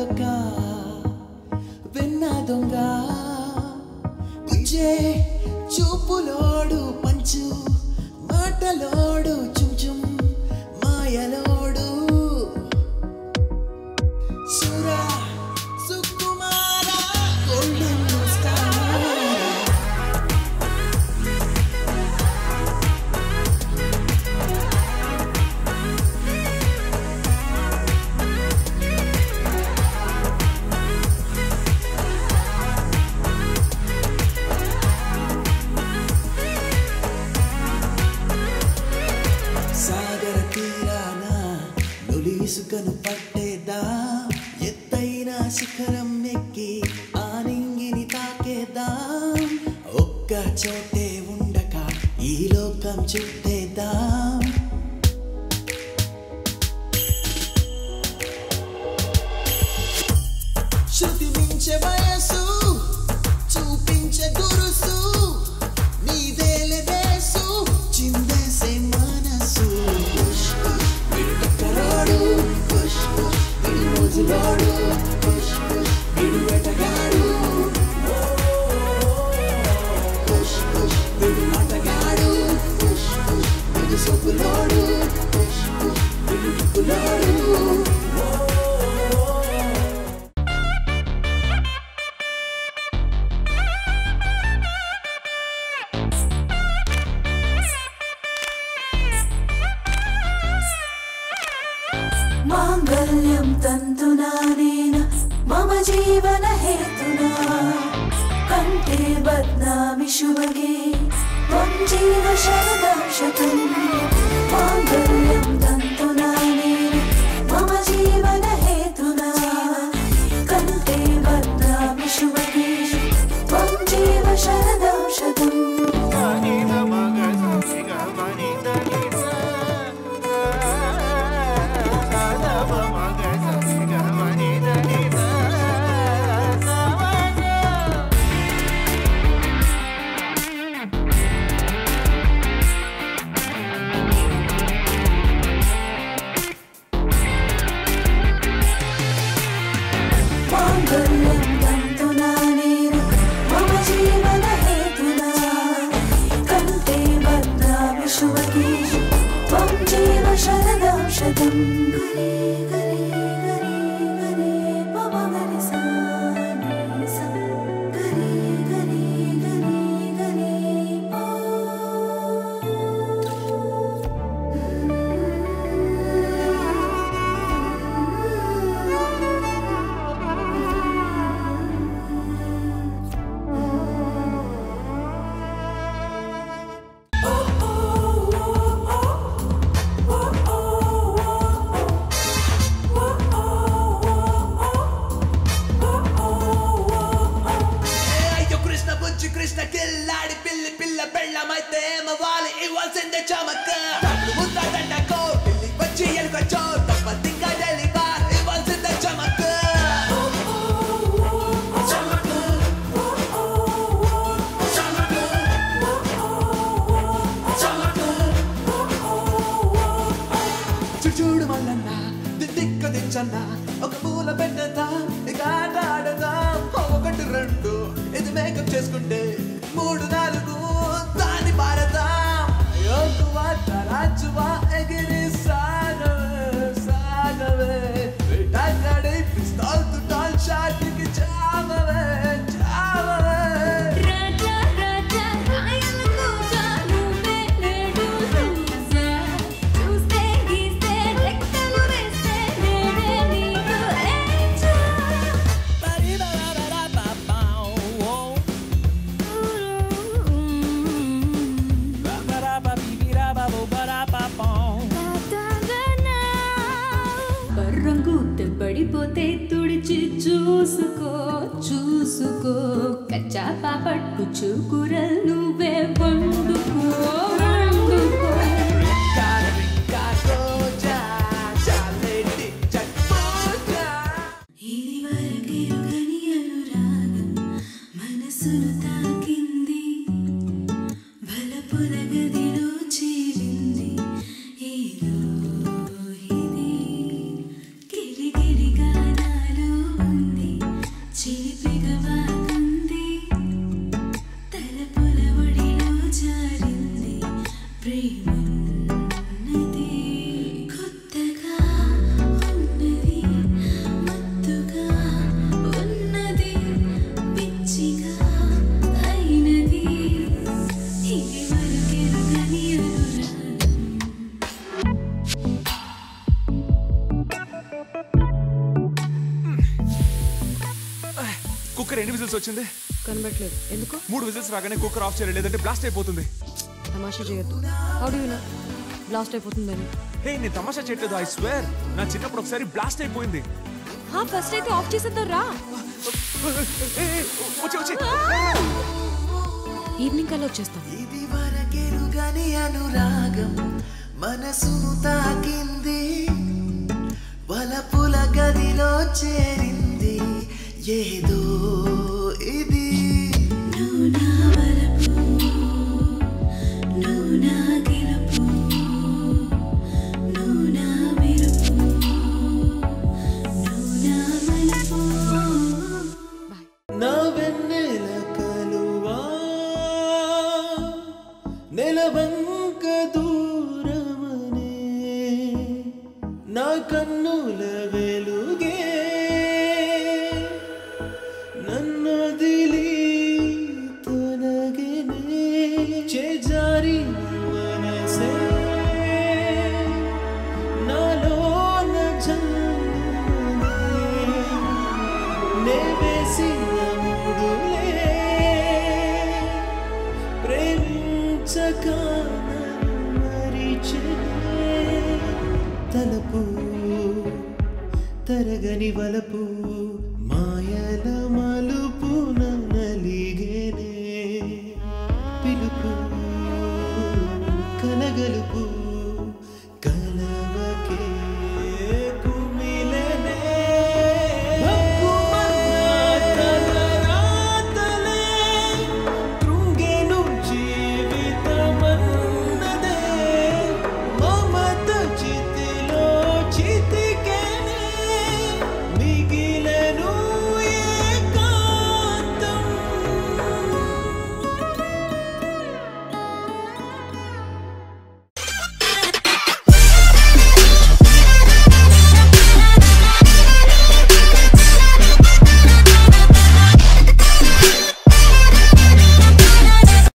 దొరక్క వెన్న దొంగ గుజ్జే చూపులోడు పంచు మాటలోడు చుంచుం మాయలోడు సురా సుకుమార గోల్డెన్ స్టార్ సాగర తీరాన నులీసుకను పట్టేదా ఎత్తైన శిఖరం ఎక్కి ఆ నింగిని తాకేదా ఒక్క చోటే ఉండక ఈ లోకం చుట్టేదా శృతి మించే వయసు చూపించే దురుసు నీదేలే దేసు చిందేసే మనసు ఖుష్ ఖుష్ వీడు పక్కరాడు ఖుష్ ఖుష్ వీడు రోజులోడు ఖుష్ ఖుష్ వీడు వేటగాడు ఖుష్ ఖుష్ వీడు ఆటగాడు ఖుష్ ఖుష్ వీడు సొక్కులోడు ఖుష్ ఖుష్ వీడు దిక్కులోడు మాంగళ్యం తంతునా నేన మమ జీవన హేతునా కంఠే బద్నామి శుభగే త్వం జీవ శరదం శతం మాంగళ్యం తంతునా నేన మమ జీవన హేతునా కంఠే బద్నామి శుభగే త్వం జీవ శరదం శతం మాంగళ్యం తంతునా నేన మమ జీవన హేతునా కంఠే బద్నామి శుభగే త్వం జీవ శరదం శతం గరే గరే గరే గరే మమ గరి సా ని సా గరే గరే గరే గరే పా అయ్యో కృష్ణ బుజ్జి కృష్ణ కిల్లాడి పిల్లి పిల్ల బెళ్ళమైతే వాలి ఇవ్వాల్సిందే చమక్క తల్లు ముద్ద దండకో పిల్లి వచ్చి ఎలుకొచ్చో తప్ప తింక డెలివర్ ఇవ్వాల్సిందే చమక్క చూడు మల్లన్న దిక్కు దించన్న ఒక పూల పెట్టదా ఇక ఆట ఆడదాం ఒకటి రెండు ఇది మేకప్ చేసుకుంటే మూడు నాలుగు దాని పారదాం యోగువా తరాచువా ఎగిరి సాగవే సాగవే విటాకడి పిస్తోల్ తుటాల్ షాట్కి చావవే చావవే రాజా రాజా రాయల కూజా నువ్వే నేడు చూసా చూస్తే గీస్తే రెక్కలు వేస్తే నేనే నీకు ఏచా బర్రంగు పడిపోతే తుడిచి చూసుకో చూసుకో కచ్చా పాపట్టు చూకురల్ నువ్వే వండుకో వండుకో ఇది వరకెరుగని అనురాగం మనసును తాకింది బలపుల గదిలో చేరింది ఏదో ఇది గిరిగిరి గానాలు కుక్కర్ ఎన్ని విజిల్స్ వచ్చింది కనబట్లేదు ఎందుకు మూడు విజిల్స్ రాగానే కుక్కర్ ఆఫ్ చేయాలి లేదంటే బ్లాస్ట్ అయిపోతుంది తమాషా చేయొద్దు హౌ డూ నో బ్లాస్ట్ అయిపోతుందని హే నేను తమాషా చేయట్లేదు ఐ స్వేర్ నా చిన్నప్పుడు ఒకసారి బ్లాస్ట్ అయిపోయింది ఫస్ట్ అయితే ఆఫ్ చేసేద్దాం రా ఏ, ఏ, వచ్చి వచ్చి ఈవినింగ్ కల్లా వచ్చేస్తాం ఇది వరకెరుగని అనురాగం మనసును తాకింది వలపుల గదిలో చేరింది ఏదో ఇది నువ్వు నా వలపు నువ్వు నా గెలుపు నువ్వు నా మెరుపు నువ్వు నా మలుపు నా వెన్నెల కలువా నెలవంక దూరమనే నా కన్నుల వెలుగే నన్నొదిలి తొలగినే చేజారి మనసే నాలోన జన్మనే నే వేసిన ముడులే ప్రేమించక నన్ను మరిచే తలపు తరగని వలపు మాయల మా